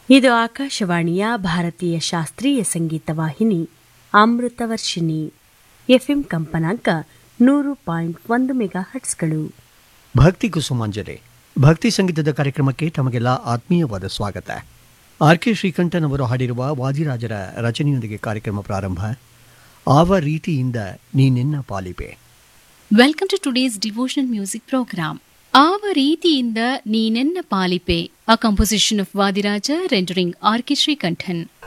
ಇದು ಆಕಾಶವಾಣಿಯ ಭಾರತೀಯ ಶಾಸ್ತ್ರೀಯ ಸಂಗೀತ ವಾಹಿನಿ ಅಮೃತವರ್ಷಿಣಿ ಎಫ್ಎಂ ಕಂಪನಾಂಕ ನೂರು ಪಾಯಿಂಟ್ ಒಂದು ಮೆಗಾ ಹಟ್ಸ್ಗಳು ಭಕ್ತಿ ಕುಸುಮಾಂಜಲಿ ಭಕ್ತಿ ಸಂಗೀತದ ಕಾರ್ಯಕ್ರಮಕ್ಕೆ ತಮಗೆಲ್ಲ ಆತ್ಮೀಯವಾದ ಸ್ವಾಗತ ಆರ್ ಕೆ ಶ್ರೀಕಂಠನ್ ಅವರು ಹಾಡಿರುವ ವಾದಿರಾಜರ ರಚನೆಯೊಂದಿಗೆ ಕಾರ್ಯಕ್ರಮ ಪ್ರಾರಂಭ ಆವ ರೀತಿಯಿಂದ ನೀನೆನ್ನ ಪಾಲಿಪೆ Welcome to today's devotional music program. ಆವ ರೀತಿಯಿಂದ ನೀನೆನ್ನ ಪಾಲಿಪೆ a composition of Vadiraja rendering R.K. Srikantan.